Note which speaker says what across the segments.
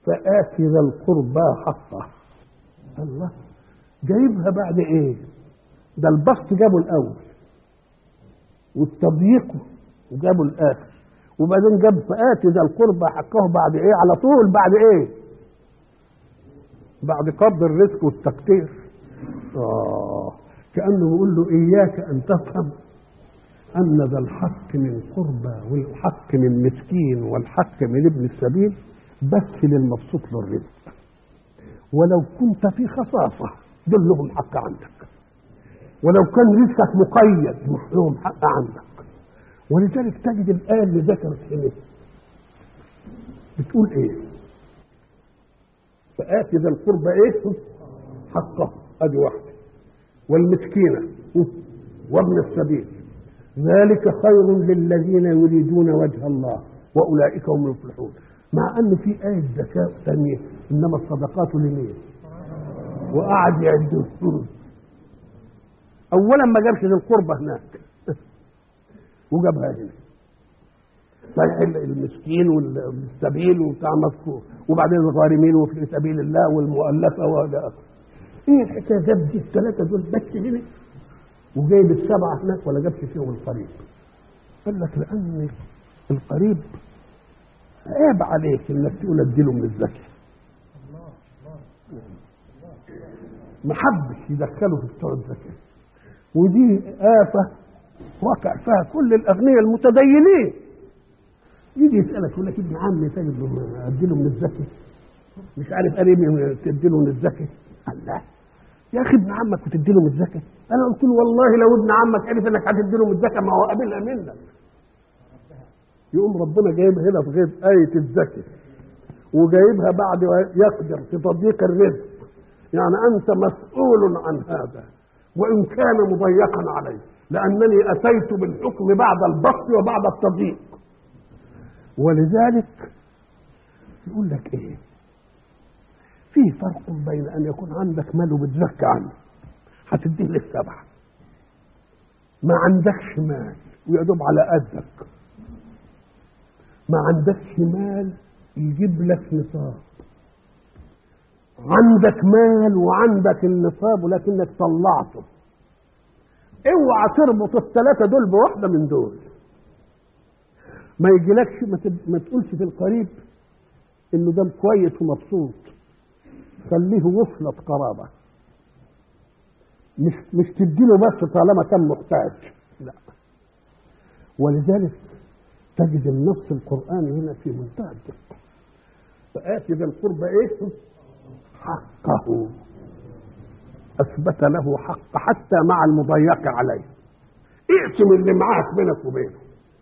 Speaker 1: فآت ذا القربى حقه الله جايبها بعد ايه ده البسط جابه الاول والتضييق جابه الاخر وبعدين جاب فآت ذا القربى حقه بعد ايه على طول بعد ايه بعد قبض الرزق والتقدير اه كانه بيقول له اياك ان تفهم ان ذا الحق من قربى والحق من مسكين والحق من ابن السبيل بس للمبسوط له الرزق ولو كنت في خصاصة دول لهم حق عندك ولو كان رزقك مقيد لهم حق عندك ولذلك تجد الآية اللي ذكرت هنا بتقول ايه فآت ذا القربى ايه حقه ادي واحدة والمسكينة وابن السبيل ذلك خير للذين يريدون وجه الله واولئك هم المفلحون مع ان في آية زكاة ثانية انما الصدقات لمين وقعد يعدهم اولا ما جابش ذي القربة هناك وجابها هنا صحيح المسكين والسبيل وبتاع مذكور وبعدين الغارمين وفي سبيل الله والمؤلفه والى اخره. ايه الحكايه جاب دي الثلاثه دول بس هنا وجايب السبعه هناك ولا جابش فيهم القريب؟ قال لك لان القريب عيب عليك انك تقول اديله من الزكاه. ما حبش يدخله في بتوع الزكاه. ودي آفة وقع فيها كل الأغنياء المتدينين يجي يسألك يقول لك ابن عمي تجد له أديله من الزكاة مش عارف قريبي تديله من الزكاة الله يا أخي ابن عمك وتديله من الزكاة أنا قلت له والله لو ابن عمك عرف إنك هتديله من الزكاة ما هو قابلها منك يقوم ربنا جايبها هنا في غير آية الزكاة وجايبها بعد يقدر في تضييق الرزق يعني أنت مسؤول عن هذا وإن كان مضيقا عليه لأنني أتيت بالحكم بعد البسط وبعد التضييق ولذلك يقول لك إيه في فرق بين أن يكون عندك مال وبتزكى عنه هتديه للسبعة ما عندكش مال ويدوب على قدك ما عندكش مال يجيب لك نصاب عندك مال وعندك النصاب ولكنك طلعته اوعى تربط الثلاثة دول بواحدة من دول ما يجيلكش ما, تد... ما تقولش في القريب انه ده كويس ومبسوط خليه وصلة قرابة مش مش تديله بس طالما كان محتاج لا ولذلك تجد النص القرآني هنا في منتهى الدقة فآتي ذا القربى ايه؟ حقه اثبت له حق حتى مع المضيق عليه اقسم اللي معاك بينك وبينه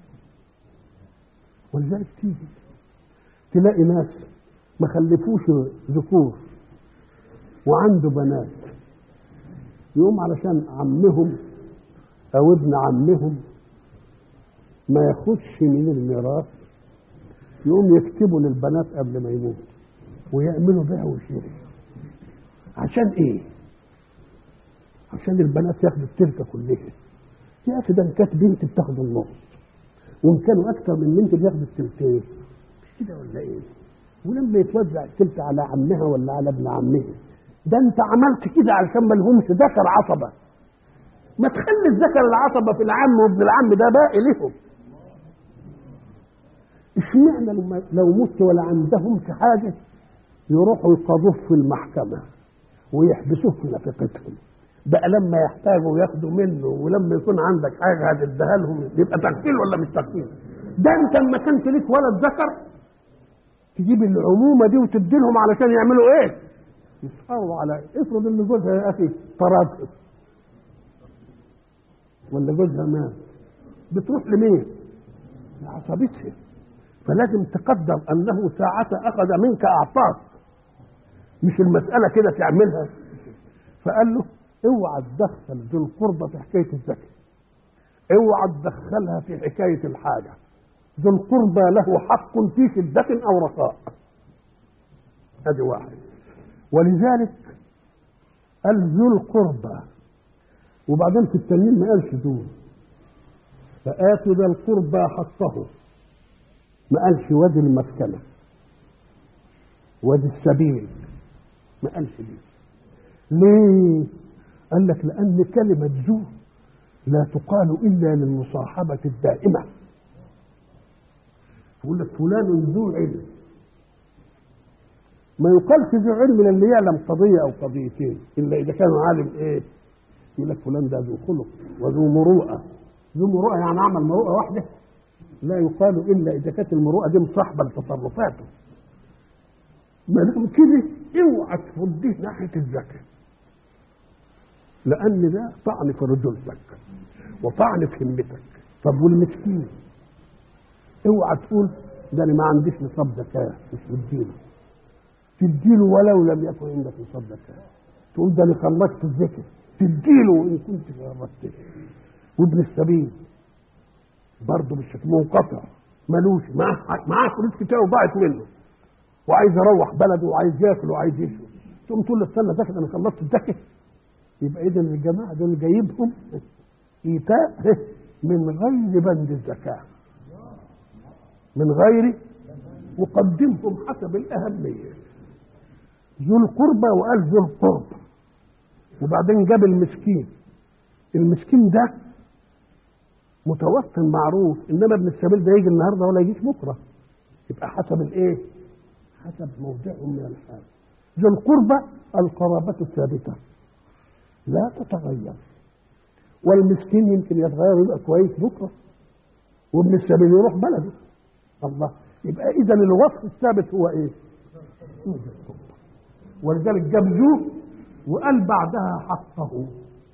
Speaker 1: ولذلك تيجي تلاقي ناس ما خلفوش ذكور وعنده بنات يقوم علشان عمهم او ابن عمهم ما ياخدش من الميراث يقوم يكتبوا للبنات قبل ما يموت ويعملوا بيع وشراء عشان ايه عشان البنات ياخدوا التركه كلها يا اخي ده ان كانت بنت بتاخد النص وان كانوا اكثر من بنت بياخدوا التلتين مش كده ولا ايه ولما يتوزع التلت على عمها ولا على ابن عمها ده انت عملت كده علشان ما لهمش ذكر عصبه ما تخلي الذكر العصبه في العم وابن العم ده باقي لهم اشمعنى لما لو مت ولا عندهمش حاجه يروحوا يقاضوه في المحكمه ويحبسوه في نفقتهم بقى لما يحتاجوا ياخدوا منه ولما يكون عندك حاجه هتديها لهم يبقى تغفيل ولا مش تغفيل؟ ده انت لما كانت ليك ولد ذكر تجيب العمومه دي وتدي لهم علشان يعملوا ايه؟ يسهروا على افرض ان جوزها يا اخي طردها ولا جوزها مات بتروح لمين؟ لعصبتها فلازم تقدر انه ساعة اخذ منك اعطاك مش المسألة كده تعملها فقال له اوعى تدخل ذي القربة في حكاية الزكاة اوعى تدخلها في حكاية الحاجة ذو القربى له حق في شدة او رخاء ادي واحد ولذلك قال ذو القربى وبعدين في التنين ما قالش دول فآتوا ذا القربى حقه ما قالش وادي المسكنة وذي السبيل ما قالش ليه ليه قال لك لأن كلمة ذو لا تقال إلا للمصاحبة الدائمة يقول لك فلان ذو علم ما يقالش ذو علم للي يعلم قضية أو قضيتين إلا إذا كان عالم إيه يقول لك فلان ده ذو خلق وذو مروءة ذو مروءة يعني عمل مروءة واحدة لا يقال إلا إذا كانت المروءة دي مصاحبة لتصرفاته ما دام كده اوعى تفضيه ناحية الذكاء لأن ده طعن في رجولتك وطعن في همتك طب والمسكين اوعى تقول ده انا ما عنديش نصاب زكاه مش مديله تديله ولو لم يكن عندك نصاب زكاه تقول ده انا خلصت الذكر تديله ان كنت خلصت وابن السبيل برضه مش منقطع ملوش معاه معاه فلوس كتير وضاعت منه وعايز يروح بلده وعايز ياكل وعايز يشرب تقوم تقول له استنى ده انا خلصت الزكاه يبقى اذا الجماعه دول جايبهم ايتاء من غير بند الزكاه من غير وقدمهم حسب الأهمية ذو القربى وقال ذو القربى وبعدين جاب المسكين المسكين ده متوطن معروف انما ابن السبيل ده يجي النهارده ولا يجيش بكره يبقى حسب الايه؟ حسب موضعه من الحال ذو القربى القرابة الثابتة لا تتغير والمسكين يمكن يتغير يبقى كويس بكره وابن السبيل يروح بلده الله يبقى اذا الوصف الثابت هو ايه ولذلك جاب ذو وقال بعدها حقه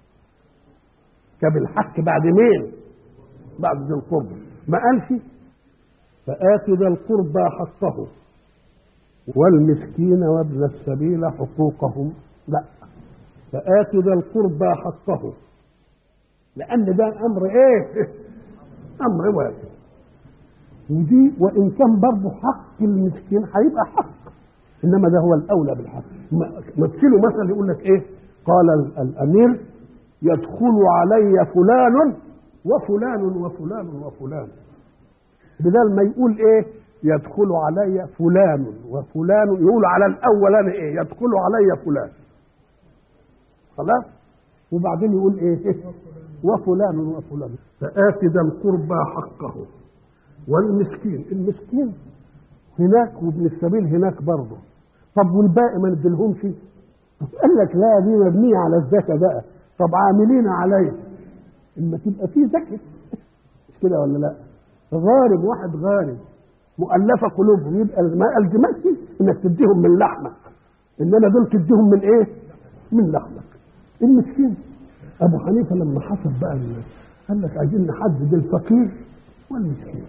Speaker 1: جاب الحق بعد مين بعد ذي القربى ما قالش فآتوا ذا القربى حقه والمسكين وابن السبيل حقوقهم لا فآتوا ذا القربى حقه لأن ده أمر إيه؟ أمر واجب ودي وان كان برضه حق المسكين هيبقى حق انما ده هو الاولى بالحق مثلوا مثلا يقول لك ايه قال الامير يدخل علي فلان وفلان وفلان وفلان بدل ما يقول ايه يدخل علي فلان وفلان يقول على الاولاني ايه يدخل علي فلان خلاص وبعدين يقول ايه وفلان وفلان فآت ذا القربى حقه والمسكين المسكين هناك وابن السبيل هناك برضه طب والباقي ما نديلهمش قال لك لا دي مبنيه على الزكاه بقى طب عاملين عليه اما تبقى في زكاه مش كده ولا لا غارب واحد غارب مؤلفه قلوبهم يبقى ما الزمكش انك تديهم من لحمك انما دول تديهم من ايه؟ من لحمك المسكين ابو حنيفه لما حسب بقى قال لك عايزين نحدد الفقير والمسكين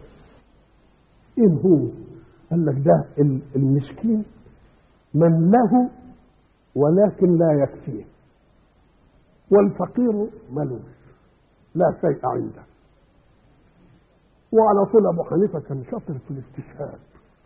Speaker 1: ايه هو قال لك ده المسكين من له ولكن لا يكفيه والفقير ملوش لا شيء عنده وعلى طول ابو حنيفه كان شاطر في الاستشهاد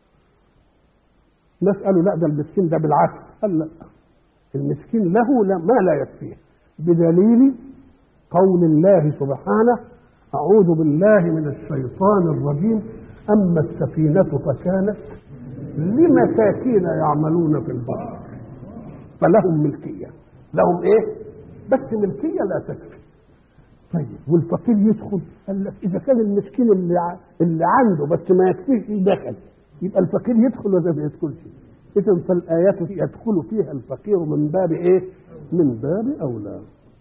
Speaker 1: ناس قالوا لا ده المسكين ده بالعكس قال لا المسكين له لا ما لا يكفيه بدليل قول الله سبحانه أعوذ بالله من الشيطان الرجيم أما السفينة فكانت لمساكين يعملون في البحر فلهم ملكية لهم إيه؟ بس ملكية لا تكفي طيب والفقير يدخل قال لك إذا كان المسكين اللي ع... اللي عنده بس ما يكفيش دخل يبقى الفقير يدخل ولا ما يدخلش إذا فالآيات يدخل فيها الفقير من باب إيه؟ من باب أولى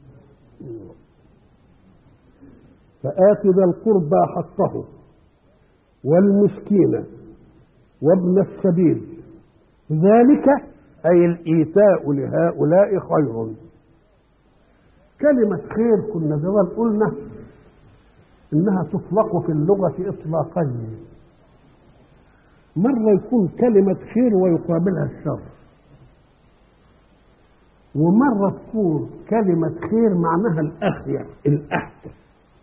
Speaker 1: فآت ذا القربى حقه والمسكين وابن السبيل ذلك أي الإيتاء لهؤلاء خير كلمة خير كنا زمان قلنا إنها تطلق في اللغة إطلاقين مرة يكون كلمة خير ويقابلها الشر ومرة تكون كلمة خير معناها الأخير الأحسن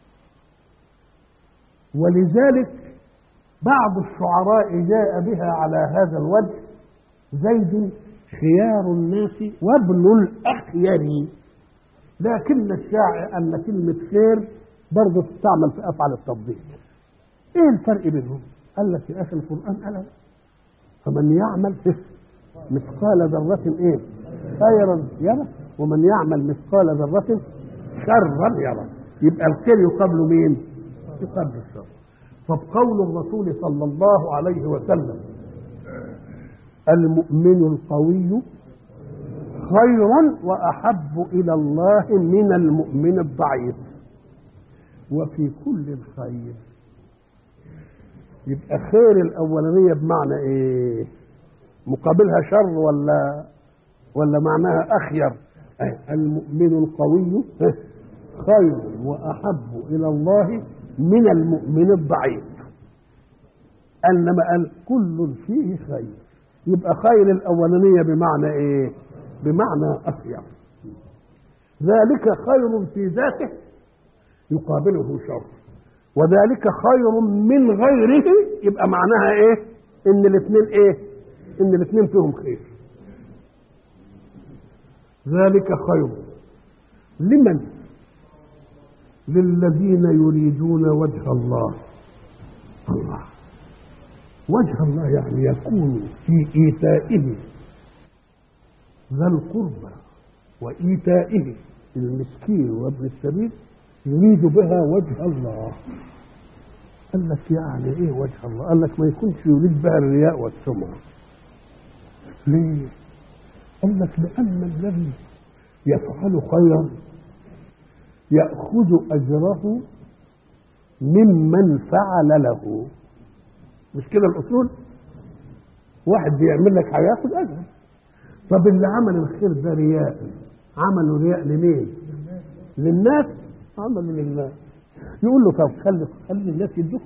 Speaker 1: ولذلك بعض الشعراء جاء بها على هذا الوجه زيد خيار الناس وابن الأخير لكن الشاعر أن كلمة خير برضه تستعمل في أفعال التفضيل إيه الفرق بينهم؟ قال لك يا أخي القرآن قال فمن يعمل مثقال ذرة ايه خيرا يرى ومن يعمل مثقال ذرة شرا يرى يبقى الخير يقابله مين يقابل الشر طب قول الرسول صلى الله عليه وسلم المؤمن القوي خير واحب الى الله من المؤمن الضعيف وفي كل خير يبقى خير الاولانيه بمعنى ايه مقابلها شر ولا ولا معناها اخير المؤمن القوي خير واحب الى الله من المؤمن الضعيف انما قال كل فيه خير يبقى خير الاولانيه بمعنى ايه بمعنى اخير ذلك خير في ذاته يقابله شر وذلك خير من غيره يبقى معناها ايه ان الاثنين ايه ان الاثنين فيهم خير ذلك خير لمن للذين يريدون وجه الله الله وجه الله يعني يكون في ايتائه ذا القربى وايتائه المسكين وابن السبيل يريد بها وجه الله قال لك يعني ايه وجه الله قال لك ما يكونش يريد بها الرياء والسمعه ليه قال لك لان الذي يفعل خيرا ياخذ اجره ممن فعل له مش كده الاصول واحد بيعمل لك حاجه ياخذ اجر طب اللي عمل الخير ده رياء عملوا رياء لمين للناس عملوا لله يقول له طب خلي خلي الناس يدوك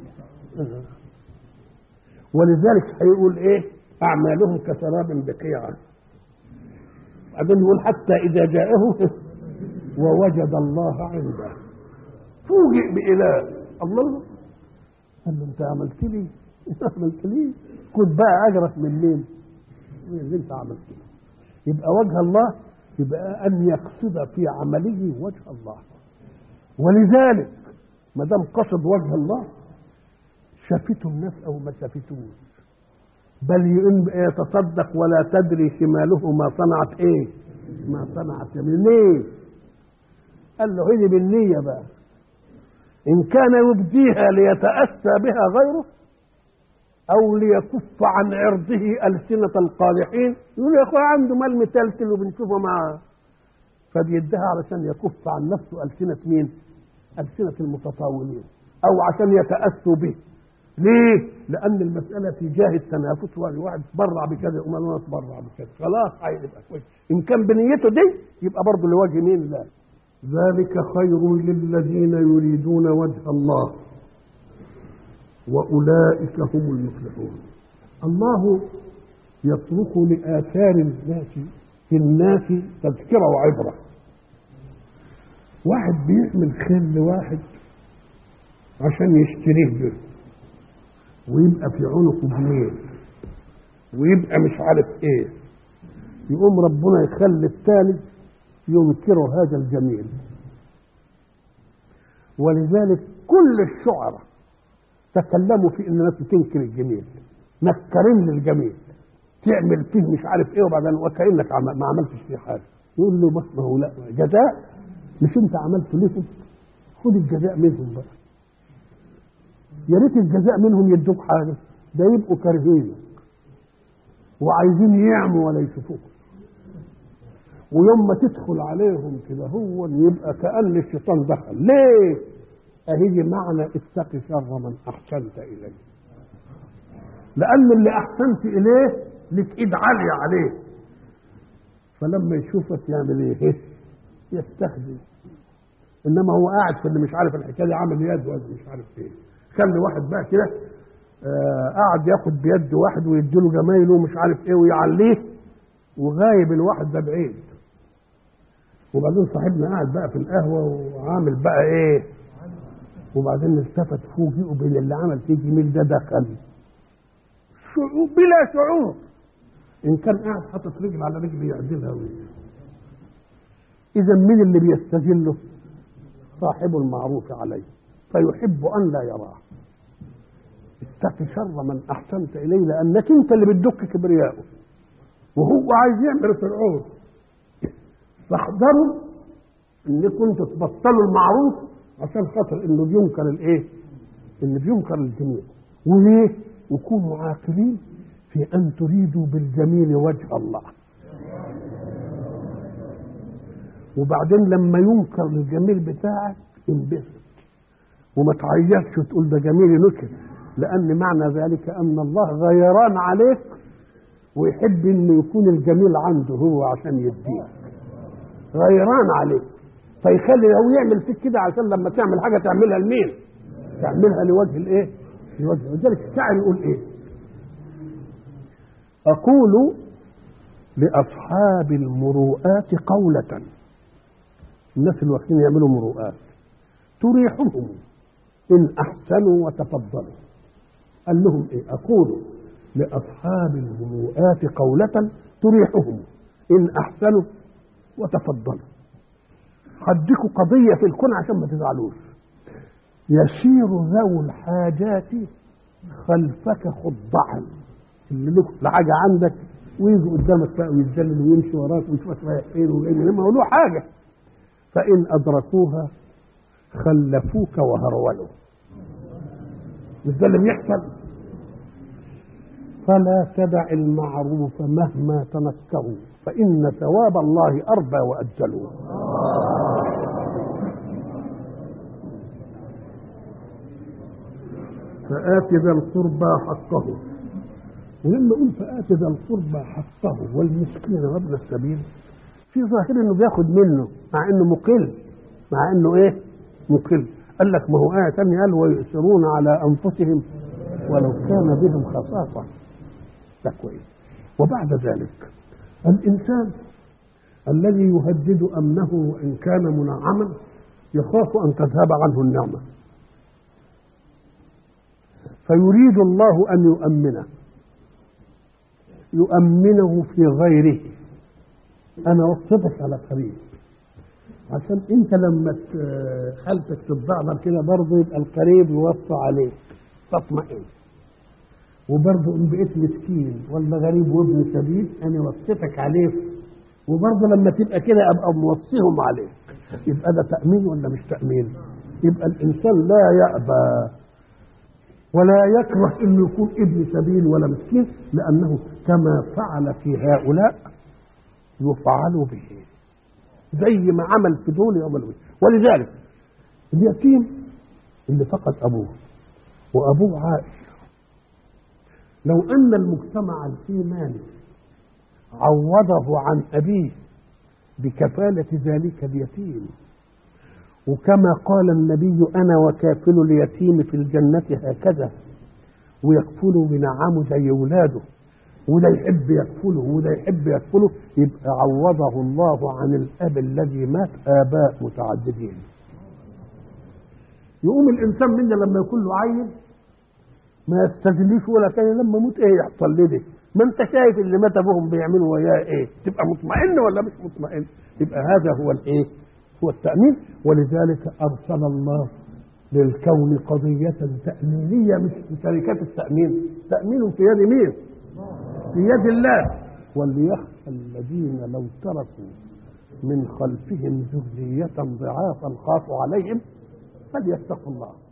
Speaker 1: ولذلك هيقول ايه اعمالهم كسراب بقيعه بعدين يقول حتى اذا جاءه ووجد الله عنده فوجئ بإله الله قال له انت عملت لي انت عملت لي خد بقى اجرك من مين؟ من اللي انت عملته يبقى وجه الله يبقى ان يقصد في عمله وجه الله ولذلك ما دام قصد وجه الله شافته الناس او ما شافتوش بل يتصدق ولا تدري شماله ما صنعت ايه ما صنعت يمين ليه قال له هذه بالنية بقى إن كان يبديها ليتأسى بها غيره أو ليكف عن عرضه ألسنة القادحين يقول يا أخويا عنده مال متلتل وبنشوفه معاه فبيدها علشان يكف عن نفسه ألسنة مين؟ ألسنة المتطاولين أو عشان يتأسوا به ليه؟ لأن المسألة في جاه التنافس واحد تبرع بكذا يقوم أنا أتبرع بكذا خلاص هيبقى كويس إن كان بنيته دي يبقى برضه لوجه مين؟ لا ذلك خير للذين يريدون وجه الله واولئك هم المفلحون الله يترك لاثار الناس في الناس تذكره وعبره واحد بيعمل خير لواحد عشان يشتريه به ويبقى في عنقه جنيه ويبقى مش عارف ايه يقوم ربنا يخلي الثالث ينكر هذا الجميل ولذلك كل الشعراء تكلموا في ان الناس تنكر الجميل نكرين للجميل تعمل فيه مش عارف ايه وبعدين وكانك ما عملتش فيه حاجه يقول له بس ما هو لا جزاء مش انت عملت لهم خد الجزاء منهم بقى يا ريت الجزاء منهم يدوك حاجه ده يبقوا كارهينك وعايزين يعموا ولا يشوفوك ويوم ما تدخل عليهم كده هو يبقى كأن الشيطان دخل ليه أهيجي معنى اتق شر من أحسنت إليه لأن اللي أحسنت إليه لك إيد عالية عليه فلما يشوفك يعمل إيه يستخدم إنما هو قاعد في اللي مش عارف الحكاية دي عامل يد وزن مش عارف إيه خلي واحد بقى كده آه قاعد ياخد بيد واحد ويديله جمايله ومش عارف إيه ويعليه وغايب الواحد ده بعيد وبعدين صاحبنا قاعد بقى في القهوه وعامل بقى ايه وبعدين التفت فوجئوا بين اللي عمل فيه جميل ده دخل شعور بلا شعور ان كان قاعد حاطط رجل على رجل يعدلها اذا مين اللي بيستذله صاحب المعروف عليه فيحب ان لا يراه اتق شر من احسنت اليه لانك انت اللي بتدك كبرياءه وهو عايز يعمل فرعون فاحذروا انكم انتوا تبطلوا المعروف عشان خاطر انه بينكر الايه؟ انه بينكر الجميل وليه؟ وكونوا عاقلين في ان تريدوا بالجميل وجه الله وبعدين لما ينكر الجميل بتاعك انبسط وما تعيطش وتقول ده جميل نكر لان معنى ذلك ان الله غيران عليك ويحب انه يكون الجميل عنده هو عشان يديك غيران عليك فيخلي هو يعمل فيك كده عشان لما تعمل حاجه تعملها لمين؟ تعملها لوجه الايه؟ لوجه ولذلك الشاعر يقول ايه؟ اقول لاصحاب المروءات قوله الناس اللي واقفين يعملوا مروءات تريحهم ان احسنوا وتفضلوا قال لهم ايه اقول لاصحاب المروءات قوله تريحهم ان احسنوا وتفضلوا هديكوا قضيه في الكون عشان ما تزعلوش يسير ذو الحاجات خلفك خضعا اللي لك الحاجه عندك ويجي قدامك بقى ويتذلل ويمشي وراك ويشوفك رايح فين وجاي منين ما هو له حاجه فإن أدركوها خلفوك وهرولوا مش ده اللي بيحصل فلا تدع المعروف مهما تنكروا فإن ثواب الله أربى وأجل فآت ذا القربى حقه ولما يقول فآت ذا القربى حقه والمسكين وابن السبيل في ظاهر انه بياخد منه مع انه مقل مع انه ايه مقل قال لك ما هو آية ثانية قال ويؤثرون على أنفسهم ولو كان بهم خصاصة ده كويس وبعد ذلك الإنسان الذي يهدد أمنه وإن كان منعما يخاف أن تذهب عنه النعمة فيريد الله أن يؤمنه يؤمنه في غيره انا وصيتك على قريب عشان انت لما حالتك تتضعضر كده برضه يبقى القريب يوصى عليك تطمئن وبرضه ان بقيت مسكين ولا غريب وابن سبيل انا وصيتك عليك وبرضه لما تبقى كده ابقى موصيهم عليك يبقى ده تامين ولا مش تامين يبقى الانسان لا يأبى ولا يكره انه يكون ابن سبيل ولا مسكين لانه كما فعل في هؤلاء يفعل به زي ما عمل في دول يعمل به ولذلك اليتيم اللي فقد ابوه وابوه عائش لو ان المجتمع الايماني عوضه عن ابيه بكفاله ذلك اليتيم وكما قال النبي انا وكافل اليتيم في الجنه هكذا ويكفله بنعمه زي اولاده وده يحب يكفله وده يحب يكفله يبقى عوضه الله عن الاب الذي مات اباء متعددين يقوم الانسان منا لما يكون له عيل ما يستجليش ولا كان لما موت ايه يحصل لي ده ما انت شايف اللي مات ابوهم بيعملوا وياه ايه تبقى مطمئن ولا مش مطمئن يبقى هذا هو الايه هو التامين ولذلك ارسل الله للكون قضيه تامينيه مش في شركات التامين تامين في يد مين في يد الله وليخشى الذين لو تركوا من خلفهم ذرية ضعافا خافوا عليهم فليتقوا الله